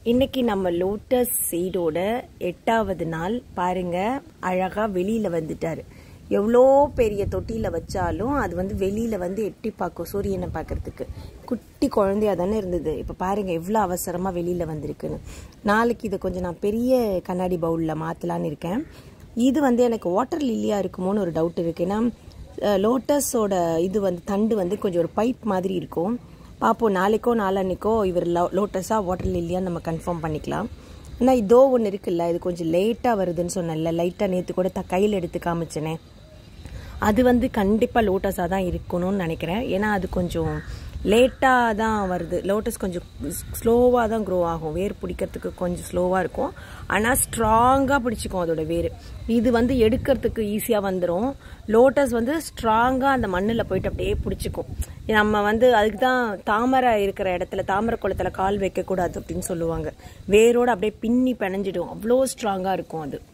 இன்னைக்கு நம்ம லோட்டஸ் சீடோட எட்டாவது நாள் பாருங்க அழகா வெளியில வந்துட்டாரு எவ்வளோ பெரிய தொட்டியில வச்சாலும் அது வந்து வெளியில வந்து எட்டி பார்க்கும் சூரியனை பார்க்கறதுக்கு குட்டி குழந்தையா தானே இருந்தது இப்போ பாருங்க எவ்வளோ அவசரமா வெளியில வந்திருக்குன்னு நாளைக்கு இதை கொஞ்சம் நான் பெரிய கண்ணாடி பவுல்ல மாத்தலான்னு இருக்கேன் இது வந்து எனக்கு வாட்டர் லில்லியா இருக்குமோன்னு ஒரு டவுட் இருக்கு ஏன்னா லோட்டஸோட இது வந்து தண்டு வந்து கொஞ்சம் ஒரு பைப் மாதிரி இருக்கும் பார்ப்போம் நாளைக்கோ நாளான்னைக்கோ இவர் லோட்டஸா வாட்டர் லில்லியான்னு நம்ம கன்ஃபார்ம் பண்ணிக்கலாம் ஆனால் இதோ ஒன்று இருக்குல்ல இது கொஞ்சம் லேட்டாக வருதுன்னு சொன்னேன்ல லைட்டாக நேற்று கூட த கையில் எடுத்து காமிச்சனே அது வந்து கண்டிப்பாக லோட்டஸாக தான் இருக்கணும்னு நினைக்கிறேன் ஏன்னா அது கொஞ்சம் லேட்டாக தான் வருது லோட்டஸ் கொஞ்சம் ஸ்லோவாக தான் க்ரோ ஆகும் வேர் பிடிக்கிறதுக்கு கொஞ்சம் ஸ்லோவாக இருக்கும் ஆனால் ஸ்ட்ராங்காக பிடிச்சிக்கும் அதோட வேர் இது வந்து எடுக்கிறதுக்கு ஈஸியாக வந்துடும் லோட்டஸ் வந்து ஸ்ட்ராங்காக அந்த மண்ணில் போயிட்டு அப்படியே பிடிச்சிக்கும் நம்ம வந்து அதுக்கு தான் தாமரை இருக்கிற இடத்துல தாமரை குளத்தில் கால் வைக்கக்கூடாது அப்படின்னு சொல்லுவாங்க வேரோட அப்படியே பின்னி பிணைஞ்சிடும் அவ்வளோ ஸ்ட்ராங்காக இருக்கும் அது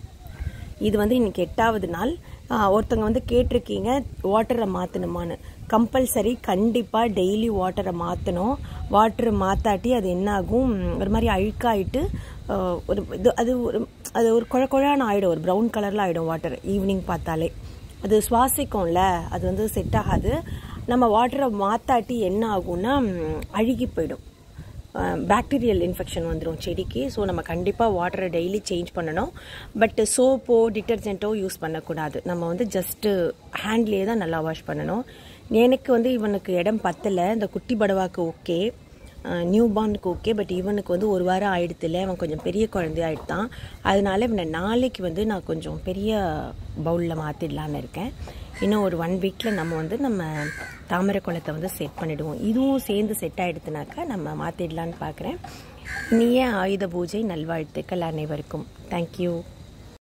இது வந்து இன்னைக்கு எட்டாவது நாள் ஒருத்தங்க வந்து கேட்டிருக்கீங்க வாட்டரை மாற்றணுமான்னு கம்பல்சரி கண்டிப்பாக டெய்லி வாட்டரை மாற்றணும் வாட்டரை மாற்றாட்டி அது என்ன ஆகும் ஒரு மாதிரி அழுக்காயிட்டு ஒரு இது அது ஒரு அது ஒரு குழ குழான ஆகிடும் ஒரு ப்ரௌன் கலரில் ஆகிடும் வாட்டர் ஈவினிங் பார்த்தாலே அது சுவாசிக்கும்ல அது வந்து செட் ஆகாது நம்ம வாட்டரை மாற்றாட்டி என்ன ஆகும்னா அழுகி போயிடும் பாக்டீரியல் இன்ஃபெக்ஷன் வந்துடும் செடிக்கு ஸோ நம்ம கண்டிப்பாக வாட்டரை டெய்லி சேஞ்ச் பண்ணணும் பட் சோப்போ டிட்டர்ஜென்ட்டோ யூஸ் பண்ணக்கூடாது நம்ம வந்து ஜஸ்ட்டு ஹேண்ட்லேயே தான் நல்லா வாஷ் பண்ணணும் எனக்கு வந்து இவனுக்கு இடம் பத்தலை இந்த குட்டி படவாக்கு ஓகே நியூ பார்னுக்கு ஓகே பட் இவனுக்கு வந்து ஒரு வாரம் ஆயிடுத்துல அவன் கொஞ்சம் பெரிய குழந்தைய ஆயிடுத்தான் அதனால இவனை நாளைக்கு வந்து நான் கொஞ்சம் பெரிய பவுலில் மாற்றிடலான்னு இருக்கேன் இன்னும் ஒரு ஒன் வீக்கில் நம்ம வந்து நம்ம தாமரை குளத்தை வந்து செட் பண்ணிடுவோம் இதுவும் சேர்ந்து செட் ஆகிடுதுனாக்கா நம்ம மாற்றிடலான்னு பார்க்குறேன் இனிய ஆயுத பூஜை நல்வாழ்த்துக்கள் அனைவருக்கும் தேங்க்யூ